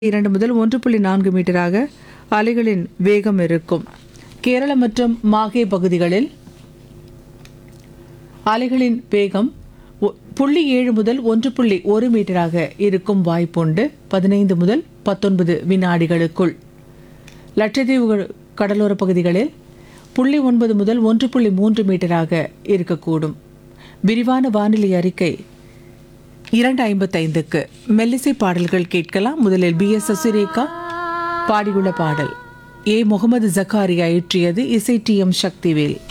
இரண்டு முதல் ஒன்று புள்ளி நான்கு மீட்டராக அலைகளின் வேகம் இருக்கும் கேரளம் மற்றும் மாஹே பகுதிகளில் அலைகளின் வேகம் ஒ- புள்ளி ஏழு முதல் ஒன்று புள்ளி ஒரு மீட்டராக இருக்கும் வாய்ப்புண்டு பதினைந்து முதல் பத்தொன்பது வினாடிகளுக்குள் லட்சத்தீவு கடலோர பகுதிகளில் புள்ளி ஒன்பது முதல் ஒன்று புள்ளி மூன்று மீட்டராக இருக்கக்கூடும் விரிவான வானிலை அறிக்கை இரண்டு ஐம்பத்தைந்துக்கு மெல்லிசை பாடல்கள் கேட்கலாம் முதலில் பி எஸ் சசிரேகா பாடியுள்ள பாடல் ஏ முகமது ஜக்காரியா இயற்றியது இசை டி எம் சக்திவேல்